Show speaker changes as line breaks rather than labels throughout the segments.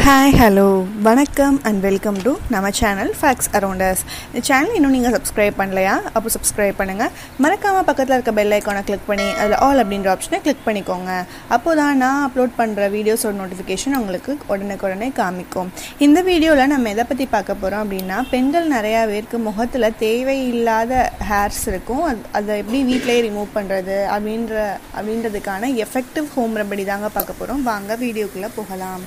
hi hello வணக்கம் and welcome to நம்ம channel facts arounders இந்த சேனல் இன்னும் நீங்கள் சப்ஸ்கிரைப் பண்ணலையா அப்போ சப்ஸ்கிரைப் பண்ணுங்கள் மறக்காமல் பக்கத்தில் இருக்க பெல் ஐக்கானை கிளிக் பண்ணி அதில் ஆல் அப்படின்ற ஆப்ஷனை கிளிக் பண்ணிக்கோங்க அப்போ தான் நான் அப்லோட் பண்ணுற வீடியோஸோட நோட்டிஃபிகேஷன் உங்களுக்கு உடனுக்குடனே காமிக்கும் இந்த வீடியோவில் நம்ம எதை பற்றி பார்க்க போகிறோம் அப்படின்னா பெண்கள் நிறையா பேருக்கு முகத்தில் தேவையில்லாத ஹேர்ஸ் இருக்கும் அது அதை எப்படி வீட்டிலேயே ரிமூவ் பண்ணுறது அப்படின்ற அப்படின்றதுக்கான எஃபெக்டிவ் ஹோம் ரெமடி தாங்க பார்க்க போகிறோம் வாங்க வீடியோக்குள்ளே போகலாம்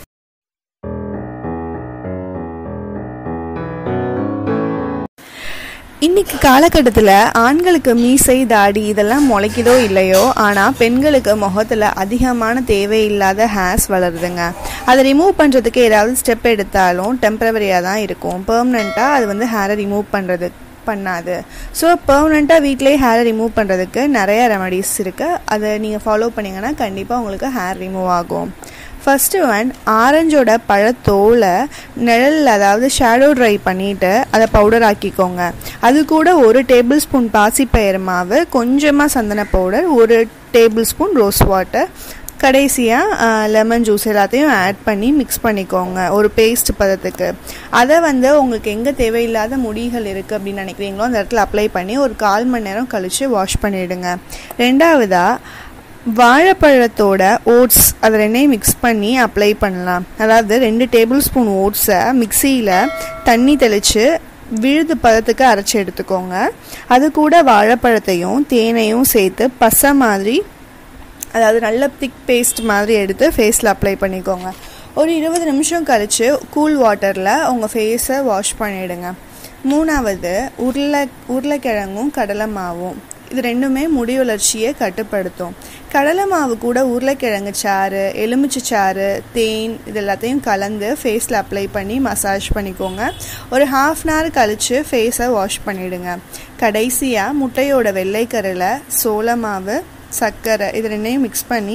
இன்னைக்கு காலகட்டத்தில் ஆண்களுக்கு மீசை தாடி இதெல்லாம் முளைக்குதோ இல்லையோ ஆனால் பெண்களுக்கு முகத்தில் அதிகமான தேவையில்லாத ஹேர்ஸ் வளருதுங்க அதை ரிமூவ் பண்ணுறதுக்கு ஏதாவது ஸ்டெப் எடுத்தாலும் டெம்பரவரியாக தான் இருக்கும் பெர்மனண்ட்டாக அது வந்து ஹேரை ரிமூவ் பண்ணுறது பண்ணாது ஸோ பெர்மனெண்ட்டாக வீட்டிலே ஹேரை ரிமூவ் பண்ணுறதுக்கு நிறைய ரெமடிஸ் இருக்குது அதை நீங்கள் ஃபாலோ பண்ணிங்கன்னா கண்டிப்பாக உங்களுக்கு ஹேர் ரிமூவ் ஆகும் ஃபஸ்ட்டு ஒன் ஆரஞ்சோட பழத்தோலை நிழலில் அதாவது ஷேடோ ட்ரை பண்ணிவிட்டு அதை பவுடர் ஆக்கிக்கோங்க அது கூட ஒரு டேபிள் ஸ்பூன் பாசிப்பயிறு மாவு கொஞ்சமாக சந்தன பவுடர் ஒரு டேபிள் ஸ்பூன் ரோஸ் வாட்டர் கடைசியாக லெமன் ஜூஸ் எல்லாத்தையும் ஆட் பண்ணி மிக்ஸ் பண்ணிக்கோங்க ஒரு பேஸ்ட் பதத்துக்கு அதை வந்து உங்களுக்கு எங்கே தேவையில்லாத முடிகள் இருக்குது அப்படின்னு நினைக்கிறீங்களோ அந்த இடத்துல அப்ளை பண்ணி ஒரு கால் மணி நேரம் கழித்து வாஷ் பண்ணிவிடுங்க ரெண்டாவதாக வாழைப்பழத்தோட ஓட்ஸ் அதை ரெண்டையும் மிக்ஸ் பண்ணி அப்ளை பண்ணலாம் அதாவது ரெண்டு டேபிள் ஸ்பூன் ஓட்ஸை மிக்சியில் தண்ணி தெளித்து விழுது பதத்துக்கு அரைச்சி எடுத்துக்கோங்க அது கூட வாழைப்பழத்தையும் தேனையும் சேர்த்து பசை மாதிரி அதாவது நல்ல திக் பேஸ்ட் மாதிரி எடுத்து ஃபேஸில் அப்ளை பண்ணிக்கோங்க ஒரு இருபது நிமிஷம் கழித்து கூல் வாட்டரில் உங்கள் ஃபேஸை வாஷ் பண்ணிவிடுங்க மூணாவது உருளை உருளைக்கிழங்கும் கடலை மாவும் இது ரெண்டுமே முடி வளர்ச்சியை கட்டுப்படுத்தும் கடலை மாவு கூட உருளைக்கிழங்கு சாறு எலுமிச்சை சாறு தேன் இது எல்லாத்தையும் கலந்து ஃபேஸில் அப்ளை பண்ணி மசாஜ் பண்ணிக்கோங்க ஒரு ஹாஃப் அன் ஹவர் கழித்து ஃபேஸை வாஷ் பண்ணிவிடுங்க கடைசியாக முட்டையோட வெள்ளைக்கரில் சோள மாவு சர்க்கரை இது ரெண்டையும் மிக்ஸ் பண்ணி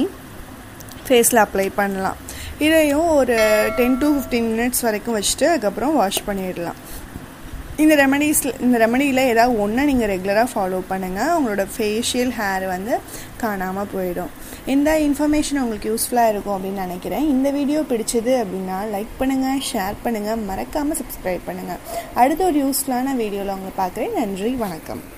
ஃபேஸில் அப்ளை பண்ணலாம் இதையும் ஒரு டென் டு ஃபிஃப்டீன் மினிட்ஸ் வரைக்கும் வச்சுட்டு அதுக்கப்புறம் வாஷ் பண்ணிடலாம் இந்த ரெமடிஸில் இந்த ரெமடியில் ஏதாவது ஒன்று நீங்கள் ரெகுலராக ஃபாலோ பண்ணுங்கள் உங்களோட ஃபேஷியல் ஹேர் வந்து காணாமல் போயிடும் இந்த இன்ஃபர்மேஷன் உங்களுக்கு யூஸ்ஃபுல்லாக இருக்கும் அப்படின்னு நினைக்கிறேன் இந்த வீடியோ பிடிச்சது அப்படின்னா லைக் பண்ணுங்கள் ஷேர் பண்ணுங்கள் மறக்காமல் சப்ஸ்கிரைப் பண்ணுங்கள் அடுத்த ஒரு யூஸ்ஃபுல்லான வீடியோவில் உங்களை பார்க்குறேன் நன்றி வணக்கம்